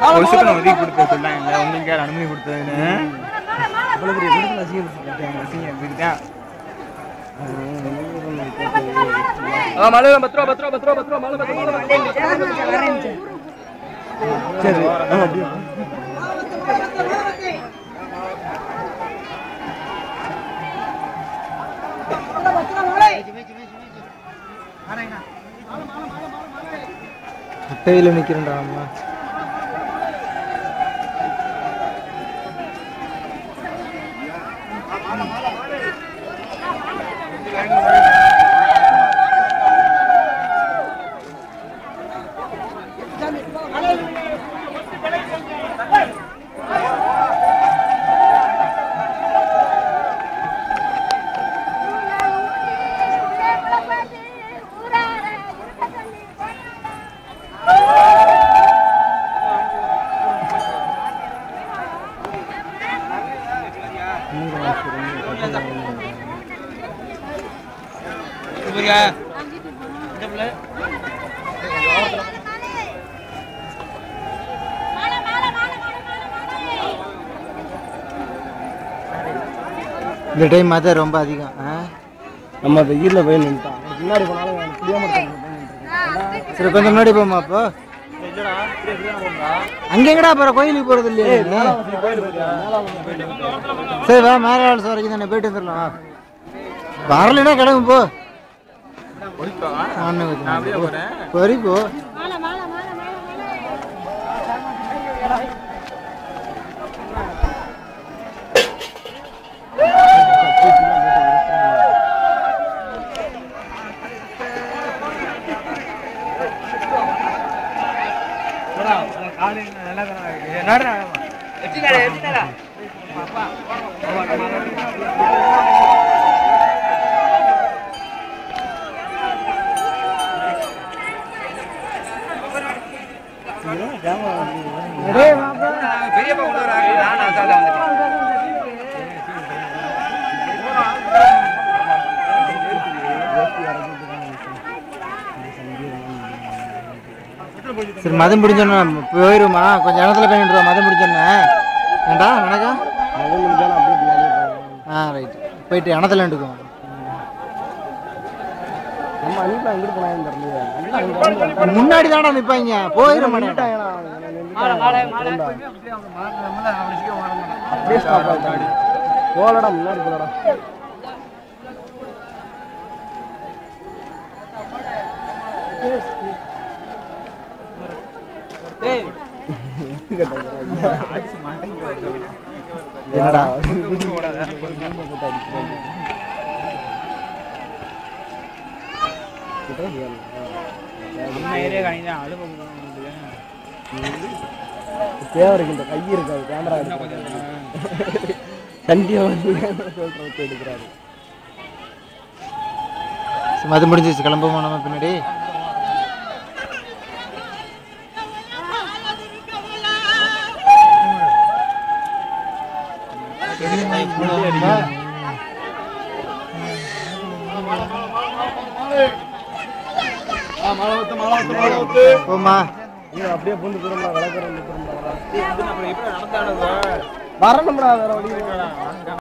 வருஷத்துக்கு நான் ஒதுக்கி கொடுத்த சொன்னாங்க உங்களுக்கு யார் அனுமதி கொடுத்ததுன்னு அவ்வளோ பெரிய கொடுத்து அசிங்கம் அசிங்கம் இப்படிதான் ஆ மலை பத்து ரூபா பத்து ரூபா பத்து ரூபா பத்து ரூபா மலை பத்து மலை பத்து சரி ஆ, அப்படியே அட்டையில் நிற்கிறேன்டா அம்மா இந்த டைம் மத ரொம்ப அதிகம் ஆ நம்ம வெயிலில் போய் நின்றுட்டான் முன்னாடி போனாலும் எனக்கு புரியாம சரி கொஞ்சம் முன்னாடி போமா அப்போ அங்க எங்கடா போற கோயிலுக்கு போறது இல்லையா நீ? சரி வா மேலாள் வரைக்கும் தானே போயிட்டு வந்துடலாம் வா வரலைன்னா கிளம்பு போ ஒண்ணு அப்படியே போறேன் சரி போ பெரியப்பா கொண்டு வராங்க நான் அசால்ட்டா வந்துட்டேன் சரி மதம் முடிஞ்சோன்னா போயிருமா கொஞ்சம் இடத்துல போய் நின்றுவா மதம் முடிஞ்சோன்னே ஏண்டா நடக்கா மழை முடிஞ்சாலும் அப்படியே பின்னாடியே போவோம். ஆ ரைட் போயிட்டு இடத்துல நின்றுக்குவோம் நம்ம அன்னிப்பா எங்கிட்டு போனாலும் தெரியல நல்லா அங்க வந்து முன்னாடி தானே நிற்பாங்க போயிட மாட்டேன் நின்னுட்டாங்கடா. நின்னுட்டாங்க. அப்படியே stop ஆயிட்டாங்க. போலடா முன்னாடி போலடா என்னடா நம்ம ஏரியா கணிதான் அழுப்பு தேவை இருக்கு இந்த கை இருக்காது கேமரா கண்டிப்பா வந்து சொல்ற வச்சு எடுக்கிறாரு சரி, மதம் முடிஞ்சிச்சு கிளம்புவோமா நம்ம பின்னாடி போமா நீங்க அப்படியே பூந்து திரும்ப விளக்குறோம் திரும்ப அப்புறம் எப்படி நடந்தாடுவா வரணும்டா வேற வழி இல்ல.